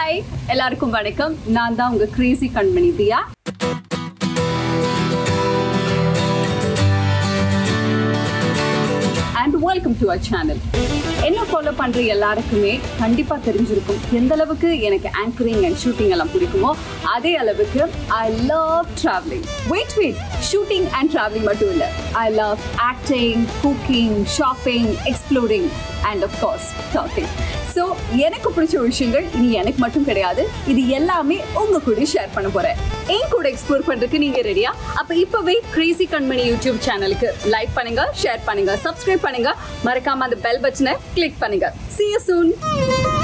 hi எல்லாருக்கும் வணக்கம் நான் தான் உங்க crazy Kanmani Diya and welcome to our channel என்ன ஃபாலோ பண்ற எல்லாருக்குமே கண்டிப்பா தெரிஞ்சிருக்கும் எந்த அளவுக்கு எனக்கு ஆங்கரிங் அண்ட் ஷூட்டிங் எல்லாம் பிடிக்குமோ அதே அளவுக்கு I love travelling wait wait shooting and travelling மட்டும் இல்லை I love acting cooking shopping exploring and of course talking so எனக்கு பிடிச்ச விஷயங்கள் இனி எனக்கு மட்டும் கிடையாது இது எல்லாமே உங்க கூட ஷேர் பண்ண போறேன் என் கூட எக்ஸ்ப்ளோர் பண்றதுக்கு நீங்க ரெடியா அப்ப இப்பவே கிரேசி கண்மணி யூடியூப் சேனலுக்கு லைக் பண்ணுங்க ஷேர் பண்ணுங்க சப்ஸ்கிரைப் பண்ணுங்க மறக்காம அந்த பெல் பட்டனை கிளிக் பண்ணுங்க see you soon